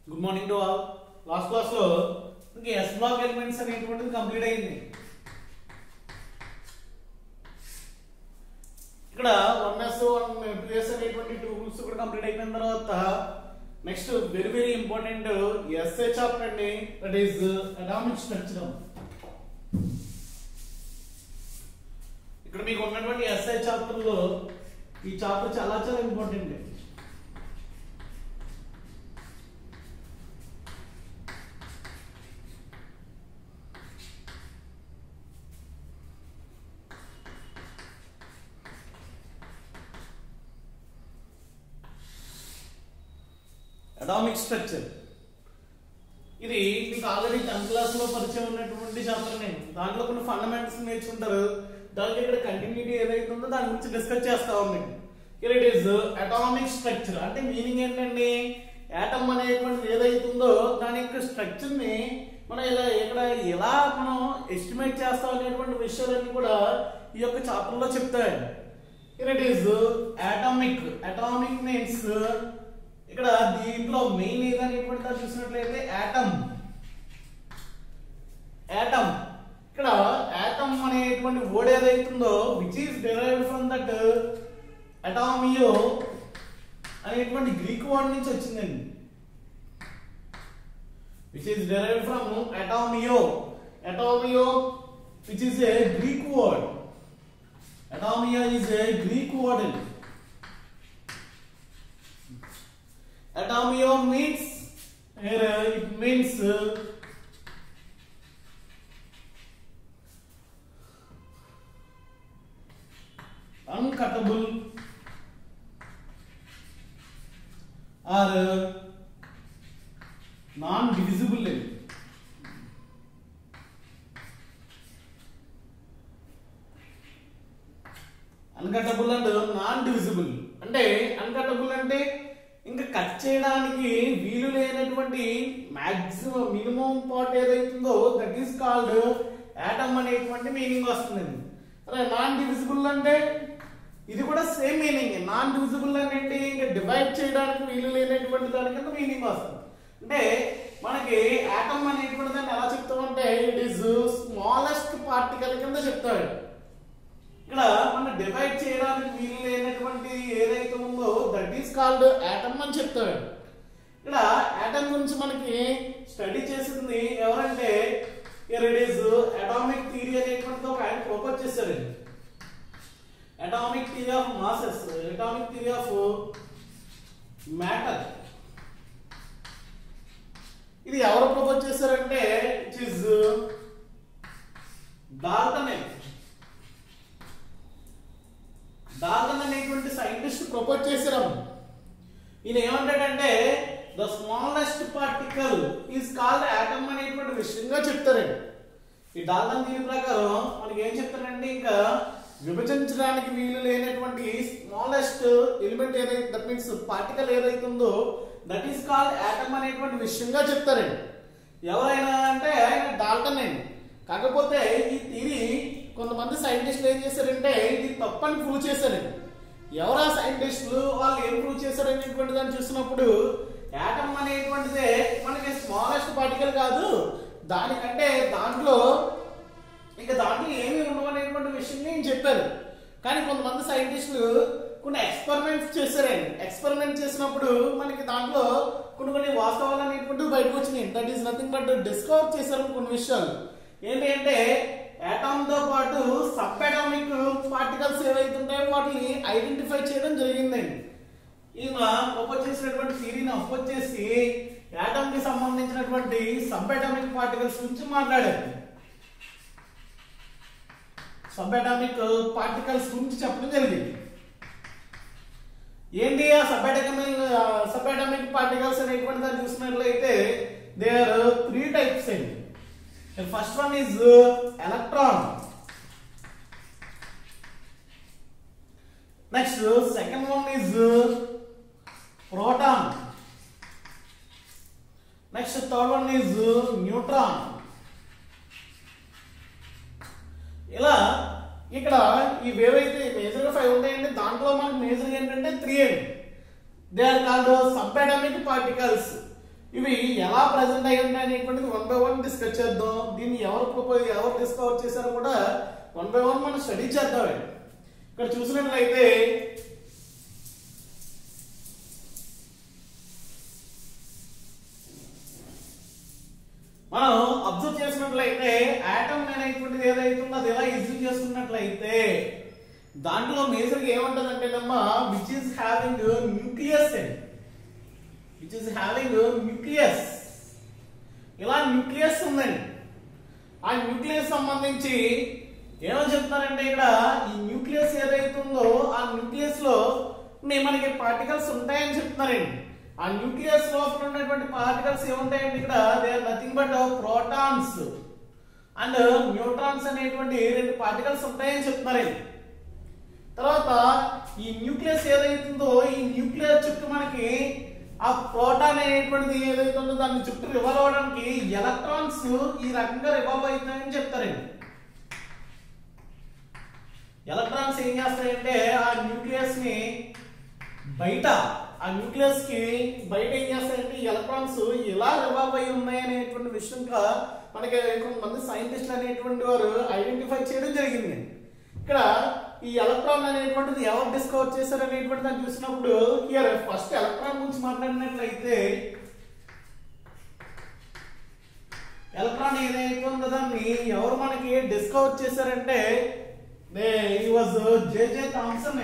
Good morning to all last class లో ఇంకా S block elements అనేటువంటిది కంప్లీట్ అయింది ఇక్కడ వన్ ఎస్ వన్ ప్లేస్ అనేటువంటి టూ రూల్స్ కూడా కంప్లీట్ అయిపోయిన తర్వాత next very very important is a chapter అండి దట్ ఈస్ అటామిక్ స్ట్రక్చర్ ఇక్కడ మీకు ఉన్నటువంటి ఎస్ఐ చాప్టర్ లో ఈ చాప్టర్ చాలా చాలా ఇంపార్టెంట్ అటామిక్ స్ట్రక్చర్ ఇది మీకు ఆల్రెడీ టెన్త్ క్లాస్ లో పరిచయం ఉన్నటువంటి చాప్టర్ నేను దాంట్లో కొన్ని ఫండమెంటల్స్ నేర్చుకుంటారు దాంట్లో ఇక్కడ కంటిన్యూటీ ఏదైతే ఉందో దాని గురించి డిస్కస్ చేస్తా ఉంది ఇక్కడ ఇట్ ఈస్ అటామిక్ స్ట్రక్చర్ అంటే మీనింగ్ ఏంటండి యాటమ్ అనేటువంటిది ఏదైతే ఉందో దాని యొక్క స్ట్రక్చర్ ని మనం ఇలా ఇక్కడ ఎలా మనం ఎస్టిమేట్ చేస్తాం అనేటువంటి విషయాలన్నీ కూడా ఈ యొక్క చాప్టర్ లో చెప్తాయి ఇక్కడ it is atomic atomic means ఇక్కడ దీంట్లో మెయిన్ ఏదనేటువంటి దాన్ని చూసినట్లయితే యాటమ్ యాటమ్ ఇక్కడ యాటమ్ అనేటువంటి వర్డ్ ఏదైతుందో which is derived from that atomio అనేటువంటి గ్రీక్ వర్డ్ నుంచి వచ్చిందండి which is derived from atomio atomio which is a Greek word atomio is a Greek word అండి atomio means here uh, it means uh, uncuttable or uh, non-divisible uncuttable and non divisible అంటే uncuttable అంటే ఇంకా cut చేయడానికి వీలు లేనటువంటి maximum minimum part ఏదైతుందో that is called atom అనేటువంటి meaning వస్తుందండి అదే నాన్ డివిజిబుల్ అంటే ఇది కూడా సేమ్ మీనింగ్ నాన్ డివిజిబుల్ అంటే ఏంటి ఇంకా డివైడ్ చేయడానికి వీలు లేనటువంటి దాని కింద మీనింగ్ వస్తుంది అంటే మనకి యాటమ్ అనేటువంటి దాన్ని ఎలా చెప్తామంటే ఇట్ ఈస్ స్మాలెస్ట్ పార్టికల్ కింద చెప్తాడు ఇక్కడ మనం డివైడ్ చేయడానికి వీలు లేనటువంటి ఏదైతే ఉందో దట్ ఈస్ కాల్డ్ యాటమ్ అని చెప్తాడు ఇక్కడ యాటమ్ గురించి మనకి స్టడీ చేసింది ఎవరంటే ఇట్ ఈస్ అటామిక్ థియరీ అనేటువంటి ఒక ఆయన ప్రపోజ్ చేశారండి atomic theory of masses atomic theory of matter ఇది ఎవరు ప్రపోజ్ చేశారంటే ఇట్ ఈస్ డాల్టన్ డార్వన్ అనేటువంటి సైంటిస్ట్ ప్రపోజ్ చేశారు ఈయన ఏమంటాడంటే the smallest particle is called atom అనేటువంటి విషయంగా చెప్తారండి ఈ డార్వన్ దీని ప్రకారం మనకి ఏం చెప్తారంటే ఇంకా విభజించడానికి వీలు లేనటువంటి స్మాలెస్ట్ ఎలిమెంట్ ఏదైతే దట్ మీన్స్ పార్టికల్ ఏదైతే ఉందో దట్ ఈస్ కాల్డ్ ఆటమ్ అనేటువంటి విషయంగా చెప్తారండి ఎవరైనా అంటే ఆయన డాల్టన్ అండి కాకపోతే ఈ థియరీ కొంతమంది సైంటిస్టులు ఏం చేశారంటే ఇది తప్పని ప్రూవ్ చేశారండి ఎవరా సైంటిస్టులు వాళ్ళు ఏం ప్రూవ్ చేశారు అనేటువంటి దాన్ని చూసినప్పుడు యాటమ్ అనేటువంటిదే మనకి స్మాలెస్ట్ పార్టికల్ కాదు దానికంటే దాంట్లో ఇంకా దాంట్లో ఏమి ఉండవు అనేటువంటి విషయం నేను చెప్పాను కానీ కొంతమంది సైంటిస్టులు కొన్ని ఎక్స్పెరిమెంట్స్ చేశారండి ఎక్స్పెరిమెంట్ చేసినప్పుడు మనకి దాంట్లో కొన్ని కొన్ని వాస్తవాలు అనేటువంటివి బయటకు వచ్చినాయి that is nothing but discover చేశారు కొన్ని విషయాలు ఏంటి అంటే యాటమ్ తో పాటు సబ్ అటామిక్ పార్టికల్స్ ఏవైతే ఉంటాయో వాటిని ఐడెంటిఫై చేయడం జరిగిందండి ఈయన ప్రపోజ్ చేసినటువంటి థియరీని అపోజ్ చేసి యాటమ్ కి సంబంధించినటువంటి సబ్ అటామిక్ పార్టికల్స్ గురించి మాట్లాడారు సబ్ అటామిక్ పార్టికల్స్ గురించి చెప్పడం జరిగింది ఏంటి ఆ sub atomic sub atomic particles అనేటువంటి దాన్ని చూసినట్లయితే దే ఆర్ త్రీ టైప్స్ అండి The first one is uh, electron. Next, uh, second one is uh, proton. Next, third one is uh, neutron. ఇలా ఇక్కడ ఇవేవైతే మేజర్ గా ఫైవ్ ఉంటాయండి దాంట్లో మనకు మేజర్ ఏంటంటే త్రీ అండి they are called sub atomic particles ఇవి ఎలా ప్రజెంట్ అయి ఉంటాయి అనేటువంటిది వన్ బై వన్ డిస్కస్ చేద్దాం దీన్ని ఎవరు ప్రపోజ్ ఎవరు డిస్కవర్ చేశారో కూడా వన్ బై వన్ మనం స్టడీ చేద్దాం ఇక్కడ చూసినట్లయితే మనం అబ్జర్వ్ చేసినట్లయితే ఆటమ్ అనేటువంటిది ఏదైతే ఉందో అది ఎలా ఎగ్జిట్ చేసుకున్నట్లయితే దాంట్లో మేజర్ గా ఏమంటదంటే నమ్మ which is having nucleus which is having nucleus ఇలా న్యూక్లియస్ ఉందండి ఆ న్యూక్లియస్ సంబంధించి ఏమని చెప్తున్నారంటే ఇక్కడ ఈ న్యూక్లియస్ ఏదైతే ఉందో ఆ న్యూక్లియస్ లో నే- మనకి పార్టికల్స్ ఉంటాయని చెప్తున్నారండి ఆ న్యూక్లియస్ లోపల ఉన్నటువంటి పార్టికల్స్ ఏముంటాయండి ఇక్కడ they are nothing but protons and neutrons అనేటువంటి రెండు పార్టికల్స్ ఉంటాయని చెప్తున్నారండి తర్వాత ఈ న్యూక్లియస్ ఏదైతుందో ఈ న్యూక్లియస్ చుట్టూ మనకి ఆ ప్రోటాన్ అనేటువంటిది ఏదైతే ఉందో దాన్ని చుట్టూ రివాల్వ్ అవడానికి ఎలక్ట్రాన్స్ ఈ రకంగా రివాల్వ్ అవుతాయని చెప్తారండి ఎలక్ట్రాన్స్ ఏం చేస్తాయంటే ఆ న్యూక్లియస్ ని బయట ఆ న్యూక్లియస్ కి బయట ఏం చేస్తాయంటే ఈ ఎలక్ట్రాన్స్ ఎలా రివాల్వ్ అయి ఉన్నాయి అనేటువంటి విషయంగా మనకి కొంతమంది సైంటిస్టులు అనేటువంటి వారు ఐడెంటిఫై చేయడం జరిగింది ఇక్కడ ఈ ఎలక్ట్రాన్ అనేటువంటిది ఎవరు డిస్కవర్ చేశారు అనేటువంటి దాన్ని చూసినప్పుడు హియర్ ఫస్ట్ ఎలక్ట్రాన్ గురించి మాట్లాడినట్లయితే ఎలక్ట్రాన్ ఏదైతే ఉందో దాన్ని ఎవరు మనకి డిస్కవర్ చేశారంటే ఈ was J J Thomson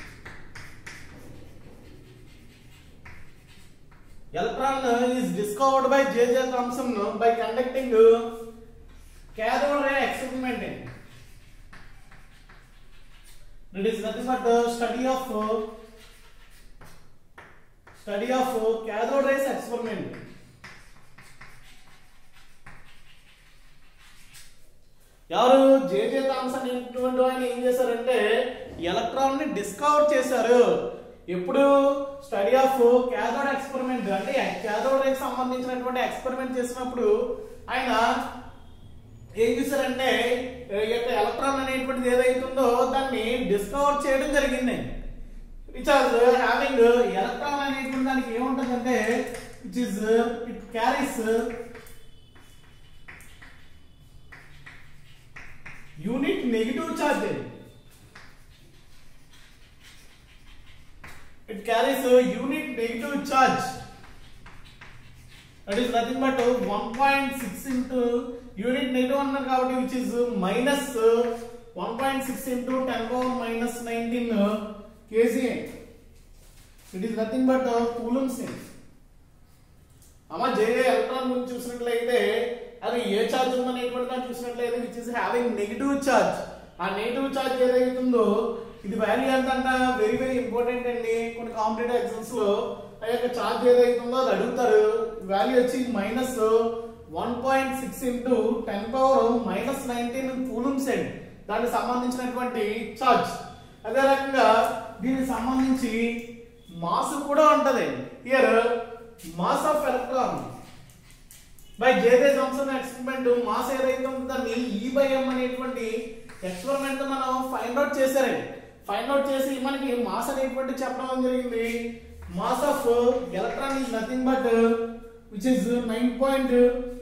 electron is discovered by J J Thomson by conducting cathode ray experiment it is nothing but the study of study of cathode rays experiment ఎవరు జేజే Thomson అనేటువంటి ఆయన ఏం చేశారంటే ఎలక్ట్రాన్ ని డిస్కవర్ చేశారు ఎప్పుడు స్టడీ ఆఫ్ క్యాథోడ్ ఎక్స్పెరిమెంట్ అంటే cathode రేకి సంబంధించినటువంటి ఎక్స్పెరిమెంట్ చేసినప్పుడు ఆయన ఏం చేశారంటే ఈ యొక్క ఎలక్ట్రాన్ అనేటువంటిది ఏదైతే ఉందో దాన్ని డిస్కవర్ చేయడం జరిగింది విచ్ ఆర్ హ్యావింగ్ ఎలక్ట్రాన్ అనేటువంటి దానికి ఏముంటుందంటే which is it carries unit negative charge it carries unit negative charge that is nothing but one point six into unit negative అన్నారు కాబట్టి which is minus one point six into ten power minus nineteen KG it is nothing but coulombs అమ్మ జేఏ electron గురించి చూసినట్లయితే అది ఏ charge ఉందనేటువంటి దాన్ని చూసినట్లయితే which is having negative charge ఆ నెగిటివ్ ఛార్జ్ ఏదైతుందో ఇది వాల్యూ ఎంత అంట వెరీ వెరీ ఇంపార్టెంట్ అండి కొన్ని కాంపిటేటివ్ ఎగ్జామ్స్ లో ఆ యొక్క ఛార్జ్ ఏదైతుందో అది అడుగుతారు వాల్యూ వచ్చి minus one point six into ten power minus nineteen coulombs అండి దానికి సంబంధించినటువంటి ఛార్జ్ అదే రకంగా దీనికి సంబంధించి మాస్ కూడా ఉంటది here mass of electron by J J Thomson experiment mass ఏదైతే ఉందో దాన్ని ఈ బై ఎం అనేటువంటి ఎక్స్పెరిమెంట్ మనం ఫైండ్ అవుట్ చేశారండి ఫైండ్ అవుట్ చేసి మనకి మాస్ అనేటువంటి చెప్పడం జరిగింది mass of electron is nothing but which is nine point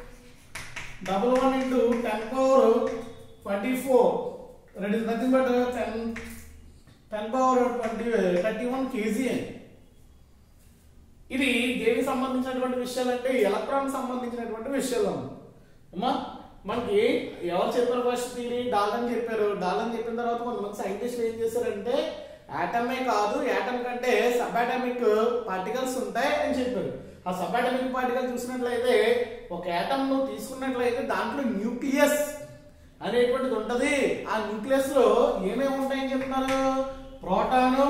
double one into ten power twenty four that is nothing but ten ten power twenty thirty one KG అని ఇది దేనికి సంబంధించినటువంటి విషయాలు అంటే ఎలక్ట్రాన్ సంబంధించినటువంటి విషయాలు అమ్మా మనకి ఎవరు చెప్పారు ఫస్ట్ థియరీ డాలన్ చెప్పారు డాలన్ చెప్పిన తర్వాత కొంతమంది సైంటిస్టులు ఏం చేశారంటే యాటమే కాదు యాటమ్ కంటే సబ్ అటామిక్ పార్టికల్స్ ఉంటాయి అని చెప్పారు ఆ సబ్ అటామిక్ పార్టికల్ చూసినట్లయితే ఒక యాటమ్ ను తీసుకున్నట్లయితే దాంట్లో న్యూక్లియస్ అనేటువంటిది ఉంటది ఆ న్యూక్లియస్ లో ఏమేమి ఉంటాయని చెప్తున్నారు ప్రోటాను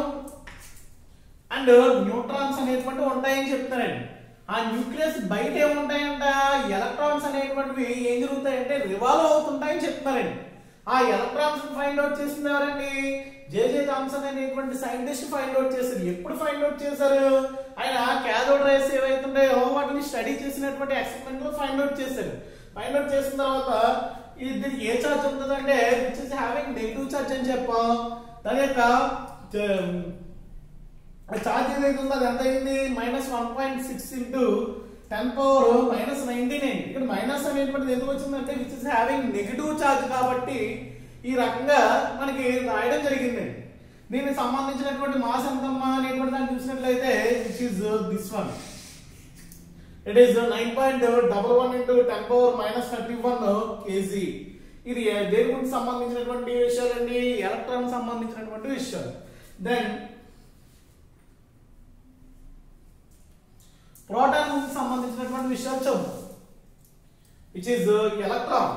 అండ్ న్యూట్రాన్స్ అనేటువంటి ఉంటాయని చెప్తారండి ఆ న్యూక్లియస్ బయట ఏముంటాయంట ఎలక్ట్రాన్స్ అనేటువంటివి ఏం జరుగుతాయంటే రివాల్వ్ అవుతుంటాయని చెప్తారండి ఆ ఎలక్ట్రాన్స్ ఫైండ్ అవుట్ చేసింది ఎవరండి జేజే థామ్సన్ అనేటువంటి సైంటిస్ట్ ఫైండ్ అవుట్ చేశారు ఎప్పుడు ఫైండ్ అవుట్ చేశారు ఆయన క్యాథోడ్ రేస్ ఏవైతుంటాయో వాటిని స్టడీ చేసినటువంటి ఎక్స్పెరిమెంట్ లో ఫైండ్ అవుట్ చేశారు ఫైండ్ అవుట్ చేసిన తర్వాత ఇది దీనికి ఏ ఛార్జ్ ఉంటుందంటే which is having negative charge అని చెప్పాం దాని యొక్క ఛార్జ్ ఏదైతే ఉందో అది ఎంత అయింది minus one point six into ten power minus nineteen అండి ఇక్కడ మైనస్ అనేటువంటిది ఎందుకు వచ్చిందంటే which is having negative charge కాబట్టి ఈ రకంగా మనకి రాయడం జరిగిందండి దీనికి సంబంధించినటువంటి మాస్ ఎంతమ్మా అనేటువంటి దాన్ని చూసినట్లయితే which is this one it is nine point double one into ten power minus thirty one KG ఇది దేని గురించి సంబంధించినటువంటి విషయాలండి ఎలక్ట్రాన్ సంబంధించినటువంటి విషయాలు దెన్ ప్రోటాన్ కి సంబంధించినటువంటి విషయాలు చూద్దాం which is electron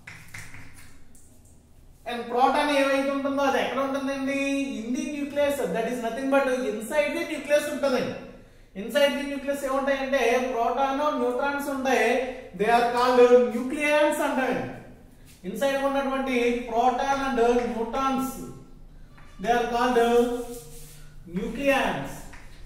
and proton ఏవైతే ఉంటుందో అది ఎక్కడ ఉంటుందండి in the nucleus that is nothing but inside the nucleus ఉంటుందండి ఇన్సైడ్ ది న్యూక్లియస్ ఏముంటాయంటే ప్రోటాన్ న్యూట్రాన్స్ ఉంటాయి దే ఆర్ కాల్డ్ న్యూక్లియన్స్ అంటారు ఇన్సైడ్ ఉన్నటువంటి proton and neutrons they are called nucleons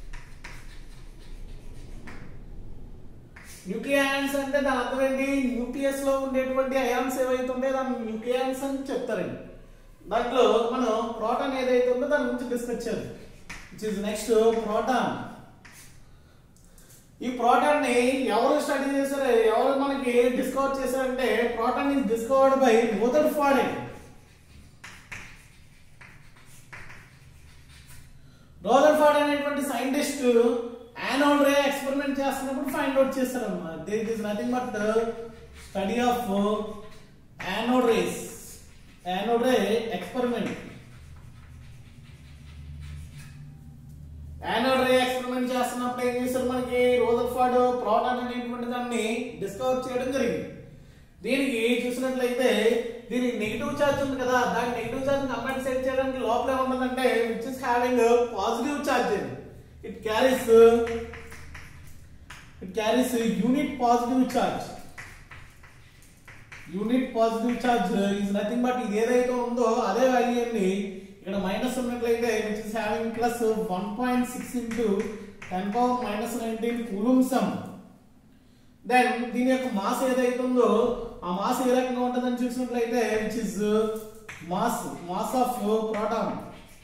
nucleons అంటే దాని అర్థం ఏంటి న్యూక్లియస్ లో ఉండేటువంటి అయాన్స్ ఏవైతే ఉంటాయో దాన్ని న్యూక్లియాన్స్ అని చెప్తారండి దాంట్లో మనం ప్రోటాన్ ఏదైతే ఉందో దాని గురించి డిస్కస్ చేద్దాం విచ్ ఇస్ నెక్స్ట్ ప్రోటాన్ ఈ ప్రోటాన్ ని ఎవరు స్టడీ చేశారు ఎవరు మనకి డిస్కవర్ చేశారంటే proton is discovered by Rutherford Rutherford అనేటువంటి సైంటిస్ట్ యానోడ్ రే ఎక్స్పెరిమెంట్ చేస్తున్నప్పుడు ఫైండ్ అవుట్ చేస్తారన్నమాట this is nothing but study of anode rays anode ray experiment anode ray experiment చేస్తున్నప్పుడు ఏం చేశారు మనకి రోదర్ఫార్డ్ ప్రోటాన్ అనేటువంటి దాన్ని డిస్కవర్ చేయడం జరిగింది దీనికి చూసినట్లయితే దీనికి నెగిటివ్ ఛార్జ్ ఉంది కదా దాని నెగిటివ్ ఛార్జ్ కంపెన్సేట్ చేయడానికి లోపల ఏముంటుందంటే which is having positive charge it carries it carries unit positive charge unit positive charge is nothing but ఇది ఏదైతే ఉందో అదే వాల్యూ అండి ఇక్కడ మైనస్ ఉన్నట్లయితే which is having plus one point six into ten power minus nineteen coulombs then దీని యొక్క mass ఏదైతే ఉందో ఆ మాస్ ఏ రకంగా ఉంటుందని చూసినట్లయితే which is mass mass of proton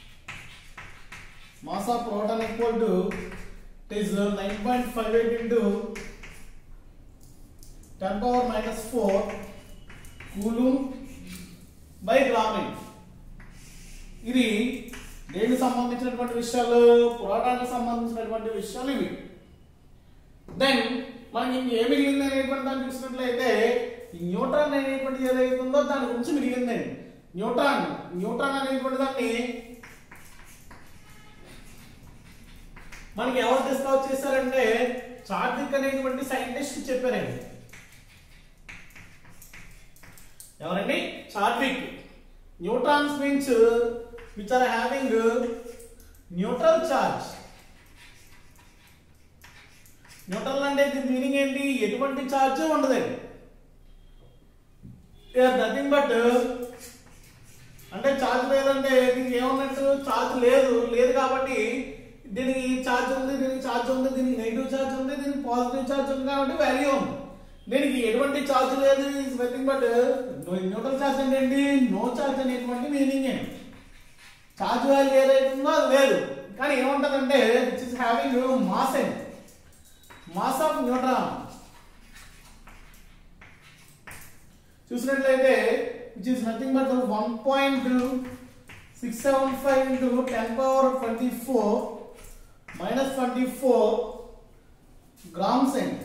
mass of proton equal to it is nine point five eight into ten power minus four coulomb by gram ఇది దేనికి సంబంధించినటువంటి విషయాలు ప్రోటాన్కి సంబంధించినటువంటి విషయాలు ఇవి దెన్ మనకి ఇంకేం మిగిలింది అనేటువంటి దాన్ని చూసినట్లయితే ఈ న్యూట్రాన్ అనేటువంటి ఏదైతే ఉందో దాని గురించి మిగిలిందండి న్యూట్రాన్ న్యూట్రాన్ అనేటువంటి దాన్ని మనకి ఎవరు డిస్కవర్ చేశారంటే చార్విక్ అనేటువంటి సైంటిస్ట్ చెప్పారండి ఎవరండి Chadwick neutrons means which are having neutral charge neutral అంటే దీని మీనింగ్ ఏంటి ఎటువంటి ఛార్జ్ ఉండదండి నథింగ్ బట్ అంటే ఛార్జ్ లేదంటే దీనికి ఏమన్నట్టు ఛార్జ్ లేదు లేదు కాబట్టి దీనికి ఛార్జ్ ఉంది దీనికి ఛార్జ్ ఉంది దీనికి నెగిటివ్ ఛార్జ్ ఉంది దీనికి పాజిటివ్ ఛార్జ్ ఉంది కాబట్టి వాల్యూ ఉంది దీనికి ఎటువంటి ఛార్జ్ లేదు is nothing but neutral charge అంటే ఏంటి నో ఛార్జ్ అనేటువంటి మీనింగ్ అండి ఛార్జ్ వాల్యూ ఏదైతే ఉందో అది లేదు కానీ ఏముంటదంటే విచ్ ఇస్ హ్యావింగ్ మాస్ అండి మాస్ ఆఫ్ న్యూట్రాన్ చూసినట్లయితే which is nothing but one point six seven five into ten power twenty four minus twenty four grams అండి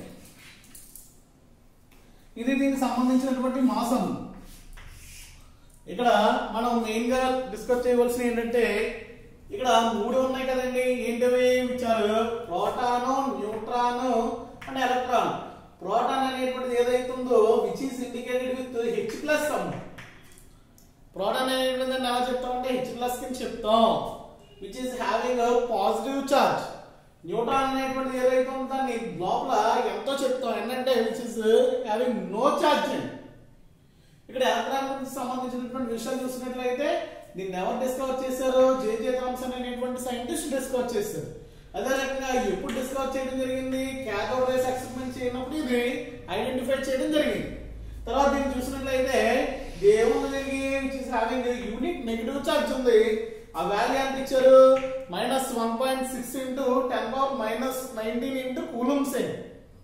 ఇది దీనికి సంబంధించినటువంటి మాసం ఇక్కడ మనం మెయిన్ గా డిస్కస్ చేయవలసిన ఏంటంటే ఇక్కడ మూడు ఉన్నాయి కదండి ఏంటవి ఇచ్చారు proton neutron and electron proton అనేటువంటిది ఏదైతే ఉందో which is indicated with H plus proton అనేటువంటిది ఎలా చెప్తాం అంటే హెచ్ ప్లస్ కింద చెప్తాం which is having positive charge neutron అనేటువంటిది ఏదైతే ఉందో దాన్ని లోపల ఎంతో చెప్తాం ఏంటంటే which is having no charge అండి ఇక్కడ ఎలక్ట్రాన్ గురించి సంబంధించినటువంటి విషయాలు చూసినట్లయితే దీన్ని ఎవరు డిస్కవర్ చేశారు జేజే థామ్సన్ అనేటువంటి సైంటిస్ట్ డిస్కవర్ చేశారు అదే రకంగా ఎప్పుడు డిస్కవర్ చేయడం జరిగింది క్యాథోడ్ రేస్ ఎక్స్పెరిమెంట్ చేయనప్పుడు ఇది ఐడెంటిఫై చేయడం జరిగింది తర్వాత దీన్ని చూసినట్లయితే ఏముంది which is having unit negative charge ఉంది ఆ వాల్యూ ఎంత ఇచ్చారు minus one point six into ten power minus nineteen into coulombs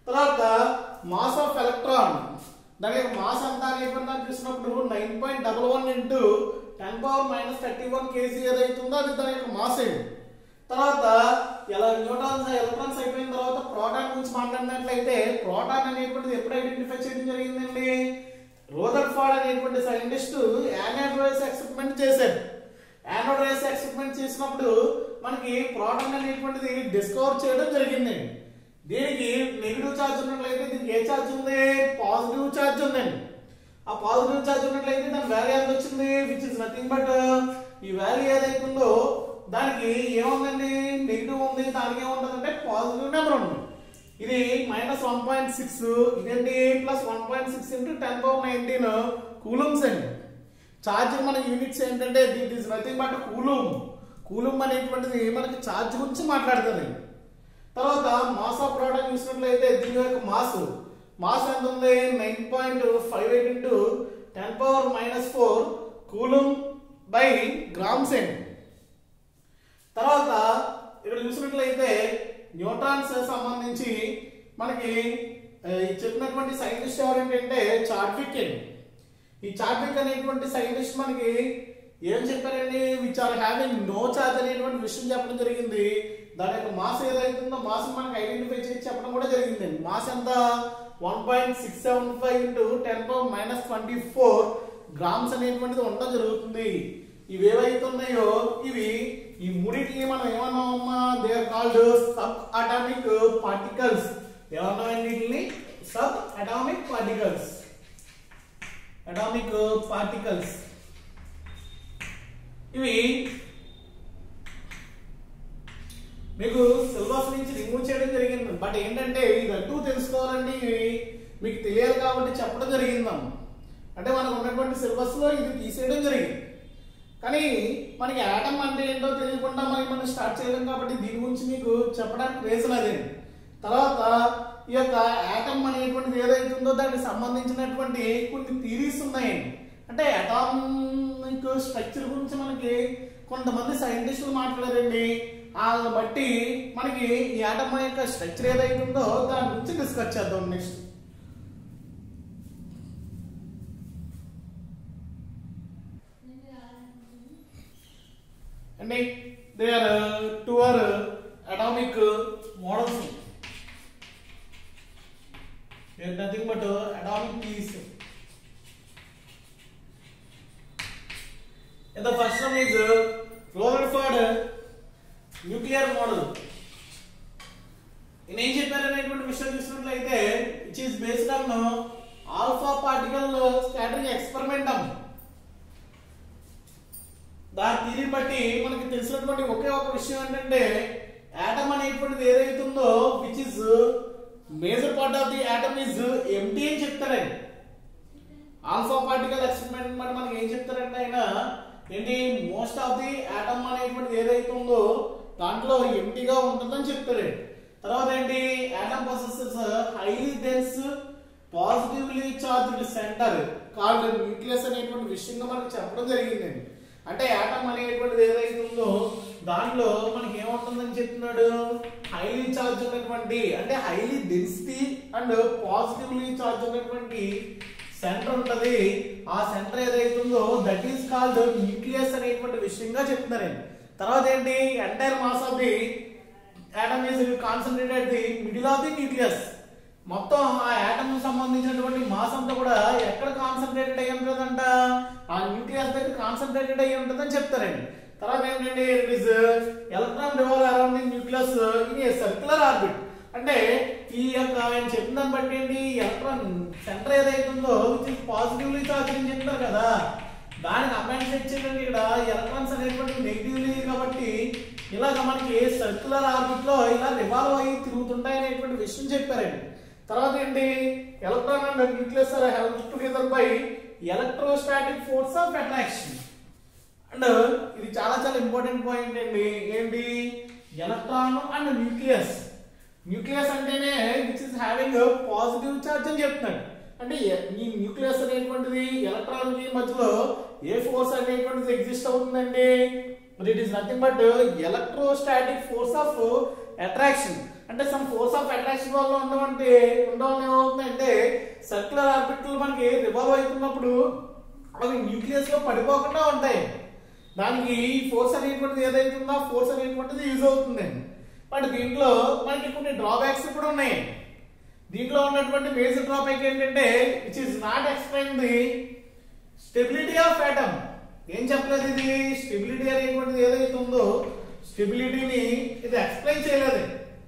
తర్వాత మాస్ ఆఫ్ ఎలక్ట్రాన్ దాని యొక్క మాస్ ఎంత అనేటువంటి దాన్ని చూసినప్పుడు nine point double one into ten power minus thirty one KG ఏదైతుందో అది దాని యొక్క మాస్ అయింది తర్వాత ఇలా న్యూట్రాన్స్ ఎలక్ట్రాన్స్ అయిపోయిన తర్వాత ప్రోటాన్ గురించి మాట్లాడినట్లయితే ప్రోటాన్ అనేటువంటిది ఎప్పుడు ఐడెంటిఫై చేయడం జరిగిందండి రోదర్ ఫార్డ్ అనేటువంటి సైంటిస్ట్ యానోడ్ రేస్ ఎక్స్పెరిమెంట్ చేశాడు యానోడ్ రేస్ ఎక్స్పెరిమెంట్ చేసినప్పుడు మనకి ప్రోటాన్ అనేటువంటిది డిస్కవర్ చేయడం జరిగింది దీనికి నెగిటివ్ ఛార్జ్ ఉన్నట్లయితే దీనికి ఏ ఛార్జ్ ఉంది పాజిటివ్ ఛార్జ్ ఉందండి ఆ పాజిటివ్ ఛార్జ్ ఉన్నట్లయితే దాని వాల్యూ ఎంత వచ్చింది విచ్ ఇస్ నథింగ్ బట్ ఈ వాల్యూ ఏదైతే ఉందో దానికి ఏముందండి నెగిటివ్ ఉంది దానికి ఏముంటుందంటే పాజిటివ్ నెంబర్ ఉంది ఇది మైనస్ వన్ పాయింట్ సిక్స్ ఇదేంటి plus one point six into ten power nineteen coulombs అండి ఛార్జ్ మన యూనిట్స్ ఏంటంటే that is nothing but coulomb coulomb అనేటువంటిది మనకి ఛార్జ్ గురించి మాట్లాడుతుంది తర్వాత మాస్ ఆఫ్ ప్రోడక్ట్ చూసినట్లయితే దీని యొక్క మాస్ మాస్ ఎంత ఉంది nine point five eight into ten power minus four coulomb by grams అండి తర్వాత ఇక్కడ చూసినట్లయితే న్యూట్రాన్స్ సంబంధించి మనకి ఆ, ఈ చెప్పినటువంటి సైంటిస్ట్ ఎవరు ఏంటంటే చార్విక్ అండి ఈ చార్విక్ అనేటువంటి సైంటిస్ట్ మనకి ఏం చెప్పారండి which are having no charge అనేటువంటి విషయం చెప్పడం జరిగింది దాని యొక్క మాస్ ఏదైతుందో మాస్ మనకి ఐడెంటిఫై చేసి చెప్పడం కూడా జరిగిందండి మాస్ ఎంత one point six seven five into ten power minus twenty four grams అనేటువంటిది ఉండడం జరుగుతుంది ఇవి ఏవైతే ఉన్నాయో ఇవి ఈ మూడింటిని మనం ఏమన్నామమ్మా they are called sub atomic particles ఏమన్నామండి వీటిని sub atomic particles atomic particles ఇవి మీకు సిలబస్ నుంచి రిమూవ్ చేయడం జరిగింది బట్ ఏంటంటే ఇది అటు తెలుసుకోవాలండి ఇవి మీకు తెలియాలి కాబట్టి చెప్పడం జరిగిందమ్మ అంటే మనకు ఉన్నటువంటి సిలబస్ లో ఇది తీసేయడం జరిగింది కానీ మనకి యాటమ్ అంటే ఏంటో తెలియకుండా మరి మనం స్టార్ట్ చేయలేం కాబట్టి దీని గురించి మీకు చెప్పడానికి రీజన్ అదే తర్వాత ఈ యొక్క యాటమ్ అనేటువంటిది ఏదైతే ఉందో దానికి సంబంధించినటువంటి కొన్ని థీరీస్ ఉన్నాయండి అంటే అటామిక్ స్ట్రక్చర్ గురించి మనకి కొంతమంది సైంటిస్టులు మాట్లాడారండి వాళ్ళని బట్టి మనకి ఈ ఆటమ్ యొక్క స్ట్రక్చర్ ఏదైతే ఉందో దాని గురించి డిస్కస్ చేద్దాం నెక్స్ట్ అండి they are two are atomic models nothing but atomic piece The first one is uh, Rutherford nuclear model నేను ఏం చెప్పారనేటువంటి విషయం చూసినట్లయితే it is based on alpha particle scattering ఎక్స్పెరిమెంటం దాని థియరీ బట్టి మనకి తెలిసినటువంటి ఒకే ఒక విషయం ఏంటంటే యాటమ్ అనేటువంటిది ఏదైతే ఉందో which is major part of the atom is empty అని చెప్తారండి ఆల్ఫా పార్టికల్ ఎక్స్పెరిమెంట్ మరి మనకి ఏం చెప్తారంటే ఆయన ఏంటి మోస్ట్ ఆఫ్ ది ఆటమ్ అనేటువంటిది ఏదైతే ఉందో దాంట్లో ఎంటీగా ఉంటుందని చెప్తారు తర్వాత ఏంటి atom possesses highly dense positively charged centre called nucleus అనేటువంటి విషయంగా మనకు చెప్పడం జరిగిందండి అంటే ఆటమ్ అనేటువంటిది ఏదైతే ఉందో దాంట్లో మనకి ఏముంటుందని చెప్తున్నాడు హైలీ చార్జ్ ఉన్నటువంటి అంటే highly density and positively charge ఉన్నటువంటి సెంటర్ ఉంటది ఆ సెంటర్ ఏదైతే ఉందో దట్ ఈస్ కాల్డ్ న్యూక్లియస్ అనేటువంటి విషయంగా చెప్తున్నారండి తర్వాత ఏంటి entire mass of the atom is concentrated the middle of the nucleus మొత్తం ఆ ఆటమ్ సంబంధించినటువంటి మాస్ అంతా కూడా ఎక్కడ కాన్సన్ట్రేటెడ్ అయ్యి ఉంటుందంట ఆ న్యూక్లియస్ దగ్గర కాన్సన్ట్రేటెడ్ అయ్యి ఉంటుందని చెప్తారండి తర్వాత ఏంటంటే it is electron revolve around the nucleus in a circular orbit అంటే ఈ యొక్క ఆయన చెప్పిన దాన్ని బట్టి ఏంటి ఎలక్ట్రాన్ సెంటర్ ఏదైతే ఉందో పాజిటివ్లీ చార్జ్ అని చెప్తారు కదా దానికి అమెండ్ ఇచ్చేటండి ఇక్కడ ఎలక్ట్రాన్స్ అనేటువంటి నెగిటివ్లీ కాబట్టి ఇలాగ మనకి సర్క్యులర్ ఆర్బిట్ లో ఇలా రివాల్వ్ అయ్యి తిరుగుతుంటాయి అనేటువంటి విషయం చెప్పారండి తర్వాత ఏంటి electron and nucleus are help together by electrostatic force of attraction and ఇది చాలా చాలా ఇంపార్టెంట్ పాయింట్ అండి ఏంటి ఎలక్ట్రాన్ అండ్ న్యూక్లియస్ న్యూక్లియస్ అంటేనే which is having positive charge అని చెప్తున్నాడు అంటే ఎ- ఈ న్యూక్లియస్ అనేటువంటిది ఎలక్ట్రాన్ కి మధ్యలో ఏ ఫోర్స్ అనేటువంటిది ఎగ్జిస్ట్ అవుతుందండి it is nothing but electrostatic force of attraction అంటే అంటే సమ్ ఫోర్స్ ఆఫ్ అట్రాక్షన్ వల్ల ఉండవంటే ఉండవల్ల ఏమవుతుందంటే సర్క్యులర్ ఆర్బిటల్ మనకి రివాల్వ్ అవుతున్నప్పుడు అవి న్యూక్లియస్ లో పడిపోకుండా ఉంటాయి దానికి ఫోర్స్ అనేటువంటిది ఏదైతే ఉందో ఫోర్స్ అనేటువంటిది యూజ్ అవుతుందండి బట్ దీంట్లో మనకి కొన్ని డ్రాబ్యాక్స్ కూడా ఉన్నాయి దీంట్లో ఉన్నటువంటి మేజర్ డ్రాబ్యాక్ ఏంటంటే which is not explain the stability of atom ఏం చెప్పలేదు ఇది స్టెబిలిటీ అనేటువంటిది ఏదైతే ఉందో స్టెబిలిటీని ఇది ఎక్స్ప్లెయిన్ చేయలేదు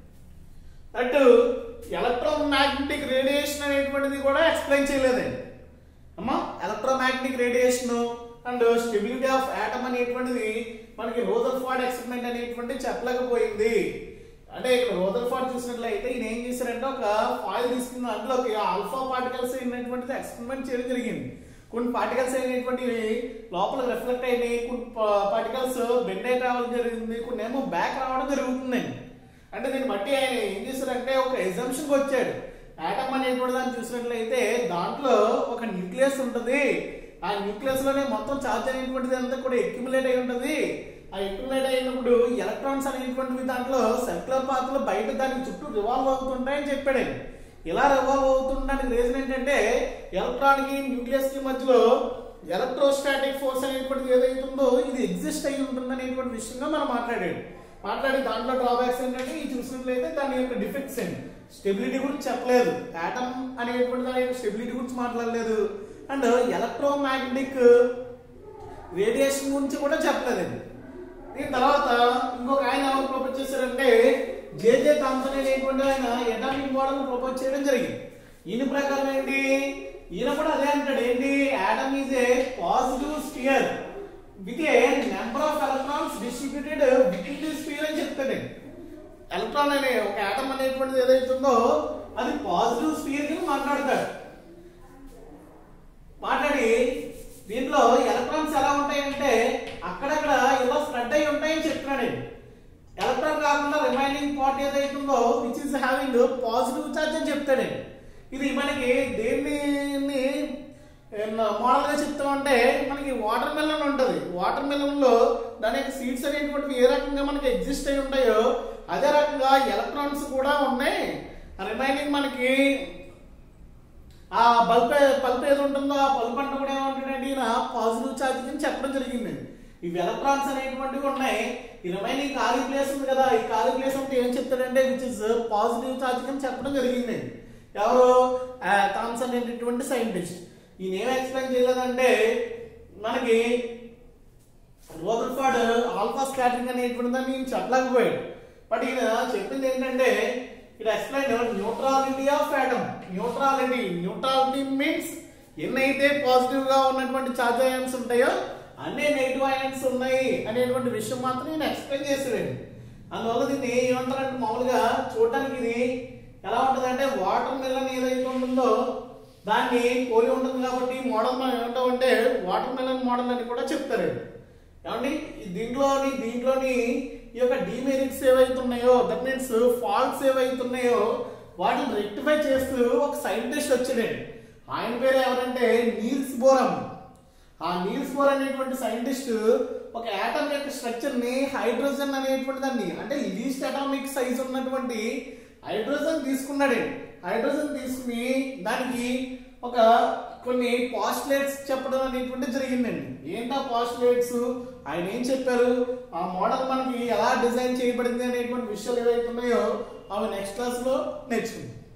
అటు ఎలక్ట్రోమాగ్నెటిక్ రేడియేషన్ అనేటువంటిది కూడా ఎక్స్ప్లెయిన్ చేయలేదండి అమ్మా electromagnetic radiation and stability of atom అనేటువంటిది మనకి రోజర్ ఫార్డ్ ఎక్స్పెరిమెంట్ అనేటువంటి చెప్పలేకపోయింది అంటే ఇక్కడ రోజర్ ఫార్డ్ చూసినట్లయితే ఈయన ఏం చేశారంటే ఒక ఫాయిల్ తీసుకున్న అందులోకి ఆల్ఫా పార్టికల్స్ అయినటువంటిది ఎక్స్పెరిమెంట్ చేయడం జరిగింది కొన్ని పార్టికల్స్ అయినటువంటివి లోపల రిఫ్లెక్ట్ అయినాయి కొన్ని పార్టికల్స్ బెండ్ అయి రావడం జరిగింది కొన్ని ఏమో బ్యాక్ రావడం జరుగుతుందండి అంటే దీన్ని బట్టి ఆయన ఏం చేశారంటే ఒక ఎగ్జామ్షన్ వచ్చాడు ఆటమ్ అనేటువంటి దాన్ని చూసినట్లయితే దాంట్లో ఒక న్యూక్లియస్ ఉంటుంది ఆ న్యూక్లియస్ లోనే మొత్తం చార్జ్ అనేటువంటిది అంతా కూడా ఎక్యుములేట్ అయి ఉంటుంది ఆ ఎక్యుములేట్ అయినప్పుడు ఎలక్ట్రాన్స్ అనేటువంటివి దాంట్లో సర్క్యులర్ పాత్ లో బయట దాని చుట్టూ రివాల్వ్ అవుతుంటాయని చెప్పాడు ఆయన. ఇలా రివాల్వ్ అవుతుండడానికి రీజన్ ఏంటంటే ఎలక్ట్రాన్ కి న్యూక్లియస్ కి మధ్యలో ఎలక్ట్రోస్టాటిక్ ఫోర్స్ అనేటువంటిది ఏదైతే ఉందో ఇది ఎగ్జిస్ట్ అయి ఉంటుంది అనేటువంటి విషయంగా మనం మాట్లాడాడు మాట్లాడి దాంట్లో డ్రాబ్యాక్స్ ఏంటంటే ఈ చూసినట్లయితే దాని యొక్క డిఫెక్ట్స్ ఏంటి స్టెబిలిటీ గురించి చెప్పలేదు ఆటమ్ అనేటువంటి దాని యొక్క స్టెబిలిటీ గురించి మాట్లాడలేదు అండ్ ఎలక్ట్రోమాగ్నెటిక్ రేడియేషన్ గురించి కూడా చెప్పలేదండి దీని తర్వాత ఇంకొక ఆయన ఎవరు ప్రపోజ్ చేశారంటే జేజే థామ్సన్ అనేటువంటి ఆయన ఎటామిక్ మోడల్ ప్రపోజ్ చేయడం జరిగింది ఈయన ప్రకారం ఏంటి ఈయన కూడా అదే అంటాడు ఏంటి atom is a positive sphere with a number of electrons distributed with in the sphere అని చెప్తాడు ఎలక్ట్రాన్ అనే ఒక ఆటమ్ అనేటువంటిది ఏదైతే ఉందో అది పాజిటివ్ స్పియర్ కింద మాట్లాడతాడు మాట్లాడి దీంట్లో ఎలక్ట్రాన్స్ ఎలా ఉంటాయంటే అక్కడక్కడ ఇలా స్ప్రెడ్ అయి ఉంటాయని చెప్తున్నాడు ఆయన. ఎలక్ట్రాన్ కాకుండా రిమైనింగ్ పార్ట్ ఏదైతే ఉందో which is having positive charge అని చెప్తాడు ఆయన. ఇది మనకి దేన్ని మోడల్ గా చెప్తామంటే మనకి వాటర్ మెలన్ ఉంటది వాటర్ మెలన్ లో దాని యొక్క సీడ్స్ అనేటువంటివి ఏ రకంగా మనకి ఎగ్జిస్ట్ అయి ఉంటాయో అదే రకంగా ఎలక్ట్రాన్స్ కూడా ఉన్నాయి రిమైనింగ్ మనకి ఆ బల్బ్ పల్ప్ ఏది ఉంటుందో ఆ పల్ప్ అంటే కూడా ఏమంటాడంటే ఈయన పాజిటివ్ ఛార్జ్ అని చెప్పడం జరిగింది ఇవి ఎలక్ట్రాన్స్ అనేటువంటివి ఉన్నాయి ఈ రిమైనింగ్ ఖాళీ ప్లేస్ ఉంది కదా ఈ ఖాళీ ప్లేస్ అంటే ఏం చెప్తాడంటే విచ్ ఇస్ పాజిటివ్ ఛార్జ్ అని చెప్పడం జరిగింది ఎవరు థామ్సన్ అనేటువంటి సైంటిస్ట్ ఈయన ఏం ఎక్స్ప్లెయిన్ చేయలేదంటే మనకి రోదర్ఫర్డ్ ఆల్ఫా స్కాటరింగ్ అనేటువంటి దాన్ని ఈయన చెప్పలేకపోయాడు బట్ ఈయన చెప్పింది ఏంటంటే it explain neutrality of atom neutrality neutrality means ఎన్నైతే పాజిటివ్ గా ఉన్నటువంటి చార్జ్ అయాన్స్ ఉంటాయో అన్ని నెగిటివ్ అయాన్స్ ఉన్నాయి అనేటువంటి విషయం మాత్రం నేను ఎక్స్ప్లెయిన్ చేసేవాడు అందువల్ల దీన్ని ఏమంటారంటే మామూలుగా చూడడానికి ఇది ఎలా ఉంటుంది అంటే వాటర్ మిల్లన్ ఏదైతే ఉంటుందో దాన్ని పోలి ఉంటుంది కాబట్టి మోడల్ మనం ఏమంటామంటే వాటర్ మిల్లన్ మోడల్ అని కూడా చెప్తారు ఏమండి ఈ దీంట్లోని దీంట్లోని ఈ యొక్క డిమెరిట్స్ ఏవైతే ఉన్నాయో దట్ మీన్స్ ఫాల్ట్స్ ఏవైతే ఉన్నాయో వాటిని రెక్టిఫై చేస్తూ ఒక సైంటిస్ట్ వచ్చాడండి ఆయన పేరు ఎవరంటే నీల్స్ బోరమ్ ఆ నీల్స్ బోర్ అనేటువంటి సైంటిస్ట్ ఒక ఆటమ్ యొక్క స్ట్రక్చర్ ని హైడ్రోజన్ అనేటువంటి దాన్ని అంటే లీస్ట్ అటామిక్ సైజ్ ఉన్నటువంటి హైడ్రోజన్ తీసుకున్నాడు హైడ్రోజన్ తీసుకుని దానికి ఒక కొన్ని పాస్టులేట్స్ చెప్పడం అనేటువంటి జరిగిందండి ఏంటా పాస్టులేట్స్ ఆయన ఏం చెప్పారు ఆ మోడల్ మనకి ఎలా డిజైన్ చేయబడింది అనేటువంటి విషయాలు ఏవైతే ఉన్నాయో అవి నెక్స్ట్ క్లాస్ లో నేర్చుకుందాం